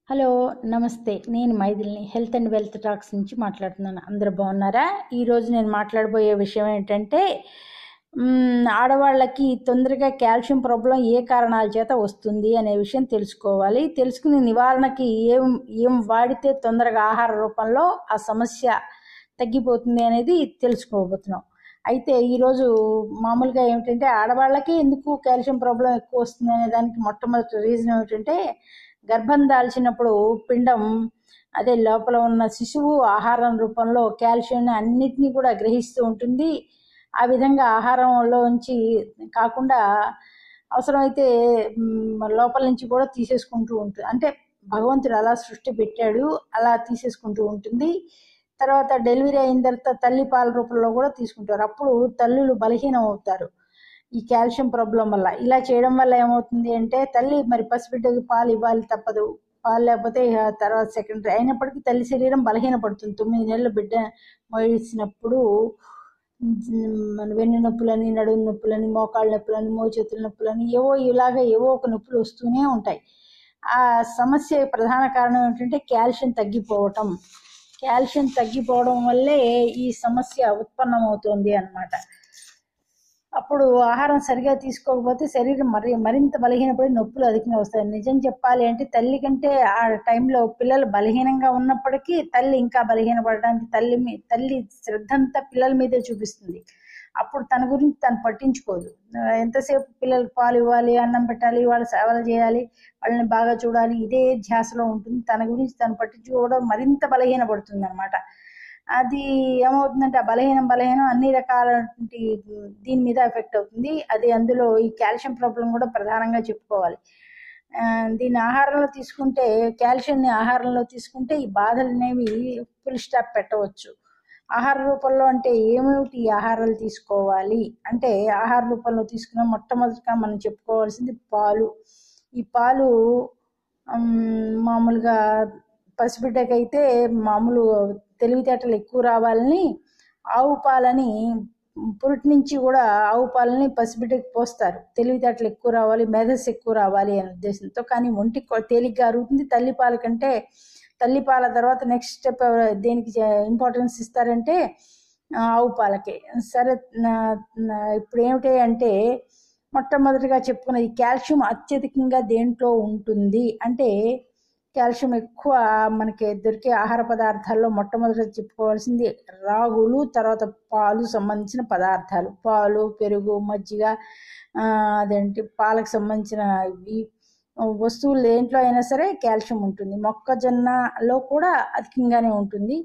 hello నమస్తే నేను మైథిలిని హెల్త్ అండ్ వెల్త్ టాక్స్ నుంచి మాట్లాడుతున్నాను అందరూ బాగున్నారా ఈరోజు నేను మాట్లాడబోయే విషయం ఏంటంటే మ్, ఆడవాళ్ళకి తొందరగా కాల్షియం ప్రాబ్లం ఏ కారణాల చేత వస్తుంది అనే విషయం తెలుసుకోవాలి తెలుసుకుని నివారణకి ఏం ఏం వాడితే తొందరగా ఆహార రూపంలో ఆ సమస్య తగ్గిపోతుంది అనేది తెలుసుకోబోతున్నాం అయితే ఈరోజు మామూలుగా ఏమిటంటే ఆడవాళ్ళకి ఎందుకు కాల్షియం ప్రాబ్లం ఎక్కువ వస్తుంది అనే దానికి మొట్టమొదటి రీజన్ ఏమిటంటే గర్భం దాల్చినప్పుడు పిండం అదే లోపల ఉన్న శిశువు ఆహారం రూపంలో కాల్షియం అన్నిటినీ కూడా గ్రహిస్తూ ఉంటుంది ఆ విధంగా ఆహారంలో నుంచి కాకుండా అవసరమైతే మ్, లోపల నుంచి కూడా తీసేసుకుంటూ ఉంటుంది అంటే భగవంతుడు అలా సృష్టి పెట్టాడు అలా తీసేసుకుంటూ ఉంటుంది తర్వాత డెలివరీ అయిన తర్వాత తల్లి పాల రూపంలో కూడా తీసుకుంటారు అప్పుడు తల్లులు బలహీనం అవుతారు ఈ కాల్షియం ప్రాబ్లం వల్ల ఇలా చేయడం వల్ల ఏమవుతుంది అంటే తల్లి మరి పసిబిడ్డకి పాలు ఇవ్వాలి తప్పదు పాలు లేకపోతే ఇక తర్వాత సెకండరీ అయినప్పటికీ తల్లి శరీరం బలహీనపడుతుంది తొమ్మిది నెలలు బిడ్డ మోయించినప్పుడు మన వెన్ను నొప్పులని నడుము నొప్పులని మోకాళ్ళ నొప్పులని మోచేతుల నొప్పులని ఏవో ఇలాగ ఏవో ఒక నొప్పులు వస్తూనే ఉంటాయి ఆ సమస్య ప్రధాన కారణం ఏంటంటే కాల్షియం తగ్గిపోవటం కాల్షియం తగ్గిపోవడం వల్లే ఈ సమస్య ఉత్పన్నమవుతుంది అన్నమాట అప్పుడు ఆహారం సరిగా తీసుకోకపోతే శరీరం మరి మరింత బలహీనపడి నొప్పులు అధికంగా వస్తాయి నిజం చెప్పాలి అంటే తల్లి కంటే ఆ టైంలో పిల్లలు బలహీనంగా ఉన్నప్పటికీ తల్లి ఇంకా బలహీనపడడానికి తల్లి మీ తల్లి శ్రద్ధ అంతా పిల్లల మీదే చూపిస్తుంది అప్పుడు తన గురించి తను పట్టించుకోదు ఆ, ఎంతసేపు పిల్లలకు పాలు ఇవ్వాలి అన్నం పెట్టాలి వాళ్ళు సేవలు చేయాలి వాళ్ళని బాగా చూడాలి ఇదే ధ్యాసలో ఉంటుంది తన గురించి తను పట్టించుకోవడం మరింత బలహీనపడుతుంది అనమాట అది ఏమవుతుందంటే ఆ బలహీనం బలహీనం అన్ని రకాల దీని మీద ఎఫెక్ట్ అవుతుంది అది అందులో ఈ కాల్షియం ప్రాబ్లం కూడా ప్రధానంగా చెప్పుకోవాలి ఆ, దీన్ని ఆహారంలో తీసుకుంటే కాల్షియంని ఆహారంలో తీసుకుంటే ఈ బాధలు అనేవి ఫుల్ స్టాప్ పెట్టవచ్చు ఆహార రూపంలో అంటే ఏమిటి ఈ ఆహారాలు తీసుకోవాలి అంటే ఆహార రూపంలో తీసుకున్న మొట్టమొదటిగా మనం చెప్పుకోవాల్సింది పాలు ఈ పాలు ఉమ్, మామూలుగా పసిబిడ్డకైతే మామూలు తెలివితేటలు ఎక్కువ రావాలని ఆవు పాలని పురిటి నుంచి కూడా ఆవు పాలని పసిబిడ్డకి పోస్తారు తెలివితేటలు ఎక్కువ రావాలి మేధస్సు ఎక్కువ రావాలి అనే ఉద్దేశంతో కానీ ఒంటి కొ- తేలిగ్గా అరుగుతుంది తల్లి పాల కంటే తల్లి పాల తర్వాత నెక్స్ట్ స్టెప్ దేనికి ఇంపార్టెన్స్ ఇస్తారంటే ఆ, ఆవు పాలకే సరే నా- నా- ఇప్పుడు ఏమిటి అంటే మొట్టమొదటిగా చెప్పుకున్నది కాల్షియం అత్యధికంగా దేంట్లో ఉంటుంది అంటే కాల్షియం ఎక్కువ మనకి దొరికే ఆహార పదార్థాల్లో మొట్టమొదటి చెప్పుకోవాల్సింది రాగులు తర్వాత పాలు సంబంధించిన పదార్థాలు పాలు పెరుగు మజ్జిగ ఆ, అదేంటి పాలకు సంబంధించిన ఇవి వస్తువులు దేంట్లో అయినా సరే కాల్షియం ఉంటుంది మొక్కజొన్నలో కూడా అధికంగానే ఉంటుంది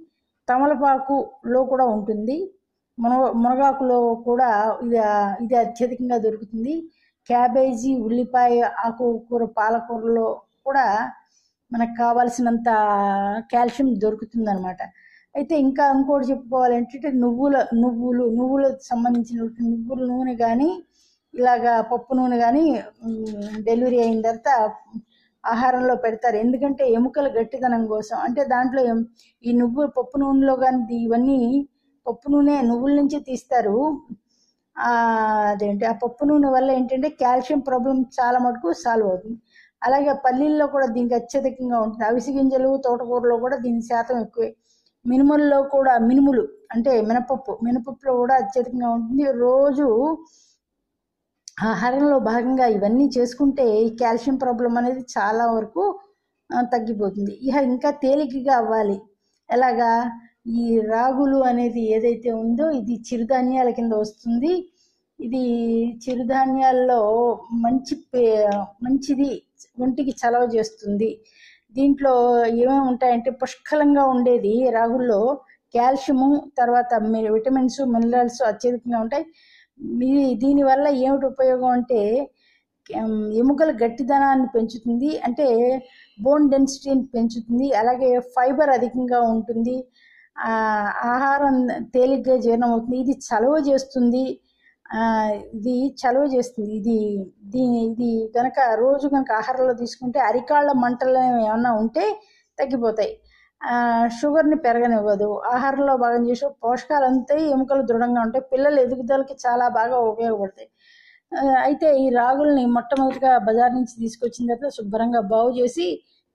తమలపాకులో కూడా ఉంటుంది మునగ మునగాకులో కూడా ఇది ఇది అత్యధికంగా దొరుకుతుంది క్యాబేజీ ఉల్లిపాయ ఆకుకూర పాలకూరలో కూడా మనకు కావాల్సినంత కాల్షియం దొరుకుతుంది అనమాట అయితే ఇంకా ఇంకోటి చెప్పుకోవాలంటే నువ్వుల నువ్వులు నువ్వులకు సంబంధించిన నువ్వుల నూనె కానీ ఇలాగా పప్పు నూనె కానీ డెలివరీ అయిన తర్వాత ఆహారంలో పెడతారు ఎందుకంటే ఎముకల గట్టిదనం కోసం అంటే దాంట్లో ఎం- ఈ నువ్వు పప్పు నూనెలో కానీ ఇవన్నీ పప్పు నూనె నువ్వుల నుంచి తీస్తారు ఆ, అదేంటి ఆ పప్పు నూనె వల్ల ఏంటంటే కాల్షియం ప్రాబ్లం చాలా మటుకు సాల్వ్ అవుతుంది అలాగే పల్లీల్లో కూడా దీనికి అత్యధికంగా ఉంటుంది అవిసి గింజలు తోటకూరలో కూడా దీని శాతం ఎక్కువే మినుముల్లో కూడా మినుములు అంటే మినపప్పు మినపప్పులో కూడా అత్యధికంగా ఉంటుంది రోజు ఆహారంలో భాగంగా ఇవన్నీ చేసుకుంటే ఈ కాల్షియం ప్రాబ్లం అనేది చాలా వరకు ఆ, తగ్గిపోతుంది ఇక ఇంకా తేలికగా అవ్వాలి ఎలాగా ఈ రాగులు అనేది ఏదైతే ఉందో ఇది చిరుధాన్యాల కింద వస్తుంది ఇది చిరుధాన్యాల్లో మంచి పే- మంచిది ఒంటికి చలవ చేస్తుంది దీంట్లో ఏమేమి ఉంటాయంటే పుష్కలంగా ఉండేది రాగుల్లో కాల్షియము తర్వాత మి- విటమిన్స్ మినరల్స్ అత్యధికంగా ఉంటాయి మీ- దీనివల్ల ఏమిటి ఉపయోగం అంటే ఉమ్, ఎముకల గట్టిదనాన్ని పెంచుతుంది అంటే బోన్ డెన్సిటీని పెంచుతుంది అలాగే ఫైబర్ అధికంగా ఉంటుంది ఆ, ఆహారం తేలిగ్గా జీర్ణం అవుతుంది ఇది చలవ చేస్తుంది ఆ, ఇది చలవ చేస్తుంది ఇది దీని ఇది కనుక రోజు కనుక ఆహారంలో తీసుకుంటే అరికాళ్ళ మంటలు ఏమన్నా ఉంటే తగ్గిపోతాయి ఆ, షుగర్ని పెరగనివ్వదు ఆహారంలో భాగం చేసే పోషకాలు అంతా ఎముకలు దృఢంగా ఉంటాయి పిల్లల ఎదుగుదలకి చాలా బాగా ఉపయోగపడతాయి ఆ, అయితే ఈ రాగుల్ని మొట్టమొదటిగా బజార్ నుంచి తీసుకొచ్చిన తర్వాత శుభ్రంగా బాగు చేసి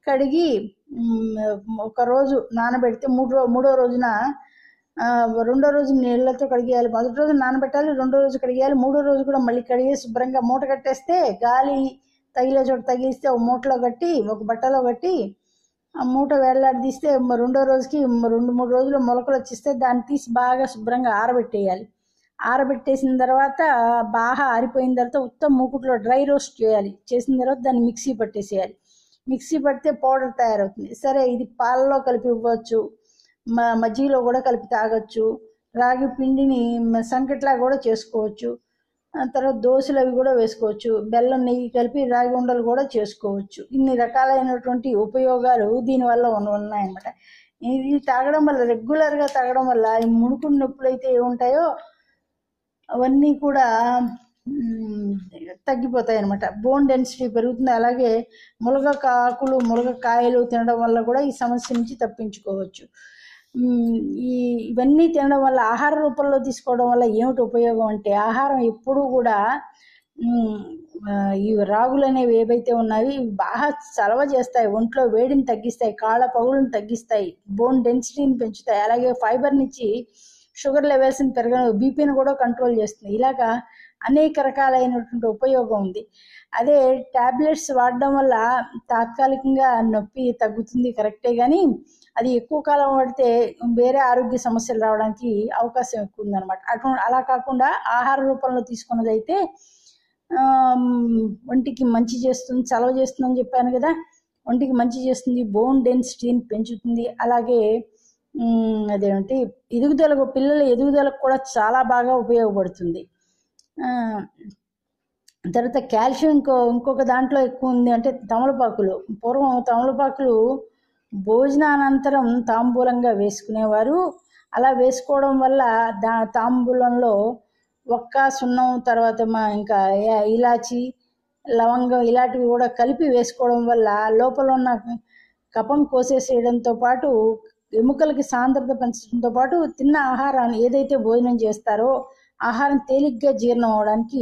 కడిగి మ్, ఒక రోజు నానబెడితే మూడు రో మూడో రోజున ఆ, రెండో రోజు నీళ్ళతో కడిగేయాలి మొదటి రోజు నానబెట్టాలి రెండో రోజు కడిగేయాలి మూడో రోజు కూడా మళ్ళీ కడిగి శుభ్రంగా మూట కట్టేస్తే గాలి తగిలే చోట తగిలిస్తే ఒక మూటలో కట్టి ఒక బట్టలో కట్టి ఆ మూట వేలాడదీస్తే మ- రెండో రోజుకి మ- రెండు మూడు రోజులు మొలకలు వచ్చిస్తే దాన్ని తీసి బాగా శుభ్రంగా ఆరబెట్టేయాలి ఆరబెట్టేసిన తర్వాత బాగా ఆరిపోయిన తర్వాత ఉత్తమ మూకుట్లో డ్రై రోస్ట్ చేయాలి చేసిన తర్వాత దాన్ని మిక్సీ పట్టేసేయాలి మిక్సీ పడితే పౌడర్ తయారవుతుంది సరే ఇది పాలలో కలిపి ఇవ్వచ్చు మ మజ్జిగలో కూడా కలిపి తాగొచ్చు రాగి పిండిని మ- సంకట్లా కూడా చేసుకోవచ్చు ఆ తర్వాత దోశలు అవి కూడా వేసుకోవచ్చు బెల్లం నెయ్యి కలిపి రాగి ఉండలు కూడా చేసుకోవచ్చు ఇన్ని రకాలైనటువంటి ఉపయోగాలు దీనివల్ల ఉన్న- ఉన్నాయన్నమాట ఇది తాగడం వల్ల రెగ్యులర్గా తాగడం వల్ల ఈ ముడుకుడు నొప్పులు అయితే ఏముంటాయో అవన్నీ కూడా మ్, తగ్గిపోతాయి అనమాట బోన్ డెన్సిటీ పెరుగుతుంది అలాగే ములగ ఆకులు ములగ కాయలు తినడం వల్ల కూడా ఈ సమస్య నుంచి తప్పించుకోవచ్చు మ్, ఈ ఇవన్నీ తినడం వల్ల ఆహార రూపంలో తీసుకోవడం వల్ల ఏమిటి ఉపయోగం అంటే ఆహారం ఎప్పుడూ కూడా మ్, ఆ, ఈ రాగులు అనేవి ఏవైతే ఉన్నాయో ఇవి బాగా చలవ చేస్తాయి ఒంట్లో వేడిని తగ్గిస్తాయి కాళ్ళ పగులను తగ్గిస్తాయి బోన్ డెన్సిటీని పెంచుతాయి అలాగే ఫైబర్నిచ్చి షుగర్ లెవెల్స్ని పెరగ బీపీని కూడా కంట్రోల్ చేస్తుంది ఇలాగా అనేక రకాలైనటువంటి ఉపయోగం ఉంది అదే టాబ్లెట్స్ వాడడం వల్ల తాత్కాలికంగా నొప్పి తగ్గుతుంది కరెక్టే కానీ అది ఎక్కువ కాలం వాడితే వేరే ఆరోగ్య సమస్యలు రావడానికి అవకాశం ఎక్కువ ఉందన్నమాట అటు అలా కాకుండా ఆహార రూపంలో తీసుకున్నదైతే ఆమ్, ఒంటికి మంచి చేస్తుంది చలవ చేస్తుందని చెప్పాను కదా ఒంటికి మంచి చేస్తుంది బోన్ డెన్సిటీని పెంచుతుంది అలాగే ఉమ్, అదేంటి ఎదుగుదలకు పిల్లల ఎదుగుదలకు కూడా చాలా బాగా ఉపయోగపడుతుంది ఆ, తర్వాత కాల్షియం ఇంకో ఇంకొక దాంట్లో ఎక్కువ ఉంది అంటే తమలపాకులు పూర్వం తమలపాకులు భోజనానంతరం తాంబూలంగా వేసుకునేవారు అలా వేసుకోవడం వల్ల దా తాంబూలంలో ఒక్క సున్నం తర్వాత మా ఇంకా యా- ఇలాచి లవంగం ఇలాంటివి కూడా కలిపి వేసుకోవడం వల్ల లోపల ఉన్న కఫం కోసేసేయడంతో పాటు ఎముకలకి సాంద్రత పెంచడంతో పాటు తిన్న ఆహారాన్ని ఏదైతే భోజనం చేస్తారో ఆహారం తేలిగ్గా జీర్ణం అవడానికి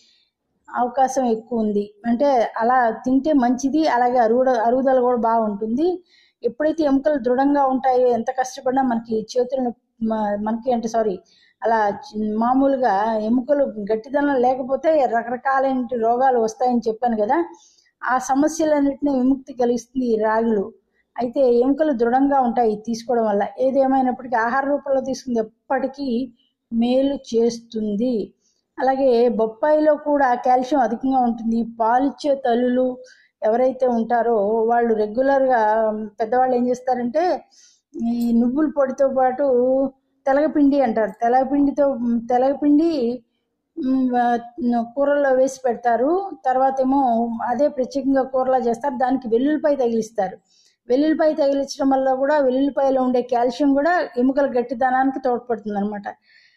అవకాశం ఎక్కువ ఉంది అంటే అలా తింటే మంచిది అలాగే అరుగుడ అరుగుదల కూడా బాగుంటుంది ఎప్పుడైతే ఎముకలు దృఢంగా ఉంటాయో ఎంత కష్టపడినా మనకి చేతులు నొప్పి- మ- మనకి అంటే సారీ అలా చి- మామూలుగా ఎముకలు గట్టిదనం లేకపోతే రకరకాలైన రోగాలు వస్తాయని చెప్పాను కదా ఆ సమస్యలన్నింటినీ విముక్తి కలిగిస్తుంది ఈ రాగులు అయితే ఎముకలు దృఢంగా ఉంటాయి ఇది తీసుకోవడం వల్ల ఏదేమైనప్పటికీ ఆహార రూపంలో తీసుకుంది ఎప్పటికీ మేలు చేస్తుంది అలాగే బొప్పాయిలో కూడా కాల్షియం అధికంగా ఉంటుంది పాలిచ్చే తల్లులు ఎవరైతే ఉంటారో వాళ్ళు రెగ్యులర్గా పెద్దవాళ్ళు ఏం చేస్తారంటే ఈ నువ్వుల పొడితో పాటు తెలగపిండి అంటారు తెలగపిండితో తెలగపిండి మ్, ఆ, కూరల్లో వేసి పెడతారు తర్వాత ఏమో అదే ప్రత్యేకంగా కూరలా చేస్తారు దానికి వెల్లుల్లిపాయ తగిలిస్తారు వెల్లుల్లిపాయ తగిలించడం వల్ల కూడా వెల్లుల్లిపాయలో ఉండే కాల్షియం కూడా ఎముకల గట్టిదనానికి తోడ్పడుతుంది అనమాట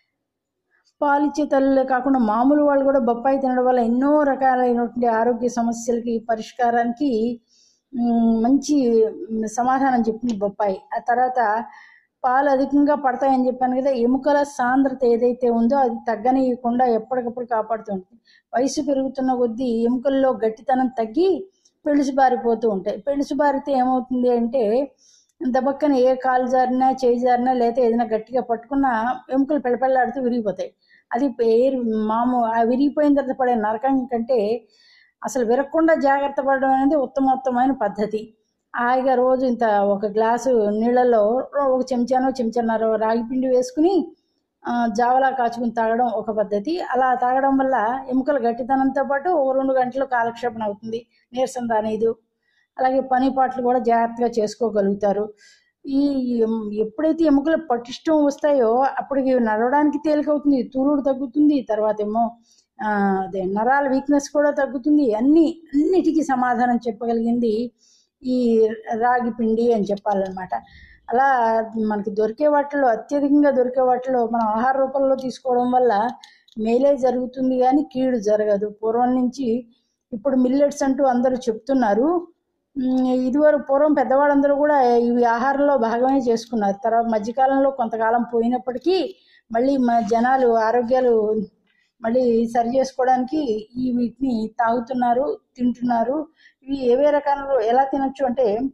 పాలిచ్చే తల్లులే కాకుండా మామూలు వాళ్ళు కూడా బొప్పాయి తినడం వల్ల ఎన్నో రకాలైనటువంటి ఆరోగ్య సమస్యలకి పరిష్కారానికి మ్, మంచి మ్, సమాధానం చెప్పింది బొప్పాయి ఆ తర్వాత పాలు అధికంగా పడతాయని చెప్పాను కదా ఎముకల సాంద్రత ఏదైతే ఉందో అది తగ్గనీయకుండా ఎప్పటికప్పుడు కాపాడుతుంది వయసు పెరుగుతున్న కొద్దీ ఎముకల్లో గట్టితనం తగ్గి పెళుసు బారిపోతూ ఉంటాయి పెళుసు బారితే ఏమవుతుంది అంటే దబక్కన ఏ కాలు జారినా చేయి జారినా లేకపోతే ఏదైనా గట్టిగా పట్టుకున్నా ఎముకలు పెళ్ళపెళ్ళాడుతూ విరిగిపోతాయి అది పేరు మాము ఆ విరిగిపోయిన తర్వాత పడే నరకం కంటే అసలు విరగకుండా జాగ్రత్త పడడం అనేది ఉత్తమోత్తమైన పద్ధతి హాయిగా రోజు ఇంత ఒక గ్లాసు నీళ్ళల్లో ఒక చెంచానో చెంచాన్నర రాగి పిండి వేసుకుని ఆ, జావలా కాచుకుని తాగడం ఒక పద్ధతి అలా తాగడం వల్ల ఎముకల గట్టితనంతో పాటు ఓ రెండు గంటలు కాలక్షేపణ అవుతుంది నీరసం రానిదు అలాగే పని పాటలు కూడా జాగ్రత్తగా చేసుకోగలుగుతారు ఈ ఎం- ఎప్పుడైతే ఎముకలు పటిష్టం వస్తాయో అప్పటికి నడవడానికి తేలికవుతుంది తూరుడు తగ్గుతుంది తర్వాత ఏమో ఆ, అదే నరాల వీక్నెస్ కూడా తగ్గుతుంది అన్ని అన్నిటికీ సమాధానం చెప్పగలిగింది ఈ రాగి పిండి అని చెప్పాలన్నమాట అలా మనకి దొరికే వాటిలో అత్యధికంగా దొరికే వాటిలో మనం ఆహార రూపంలో తీసుకోవడం వల్ల మేలే జరుగుతుంది కానీ కీడు జరగదు పూర్వం నుంచి ఇప్పుడు మిల్లెట్స్ అంటూ అందరూ చెప్తున్నారు ఉమ్, ఇదివరకు పూర్వం పెద్దవాళ్ళందరూ కూడా ఇవి ఆహారంలో భాగమే చేసుకున్నారు తర్వాత మధ్యకాలంలో కొంతకాలం పోయినప్పటికీ మళ్ళీ మన జనాలు ఆరోగ్యాలు మళ్ళీ సరి చేసుకోవడానికి ఈ వీటిని తాగుతున్నారు తింటున్నారు ఇవి ఏవే రకాలు ఎలా తినొచ్చు అంటే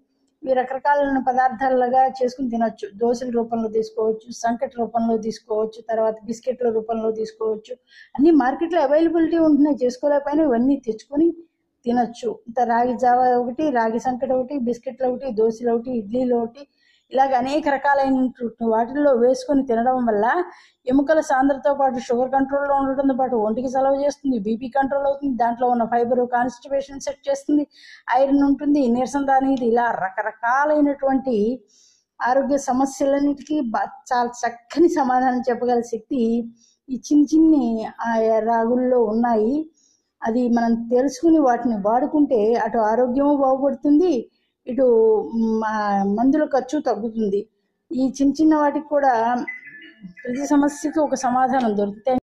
ఇవి రకరకాలైన పదార్థాలుగా చేసుకుని తినొచ్చు దోశల రూపంలో తీసుకోవచ్చు సంకట రూపంలో తీసుకోవచ్చు తర్వాత బిస్కెట్ల రూపంలో తీసుకోవచ్చు అన్ని మార్కెట్లో అవైలబిలిటీ ఉంటున్నాయి చేసుకోలేకపోయినా ఇవన్నీ తెచ్చుకొని తినొచ్చు ఇంత రాగి జావ ఒకటి రాగి సంకట ఒకటి బిస్కెట్లు ఒకటి దోశలు ఒకటి ఇడ్లీలు ఒకటి ఇలాగ అనేక రకాలైన వాటిల్లో వేసుకొని తినడం వల్ల ఎముకల సాంద్రతో పాటు షుగర్ కంట్రోల్లో ఉండడంతో పాటు ఒంటికి సెలవు చేస్తుంది బీపీ కంట్రోల్ అవుతుంది దాంట్లో ఉన్న ఫైబర్ కాన్స్టిపేషన్ సెట్ చేస్తుంది ఐరన్ ఉంటుంది నీరసం రానిది ఇలా రకరకాలైనటువంటి ఆరోగ్య సమస్యలన్నిటికీ బా- చాలా చక్కని సమాధానం చెప్పగల శక్తి ఈ చిన్ని చిన్ని ఆ రాగుల్లో ఉన్నాయి అది మనం తెలుసుకుని వాటిని వాడుకుంటే అటు ఆరోగ్యము బాగుపడుతుంది ఇటు మ- మందుల ఖర్చు తగ్గుతుంది ఈ చిన్న చిన్న వాటికి కూడా ప్రతి సమస్యకి ఒక సమాధానం దొరికితే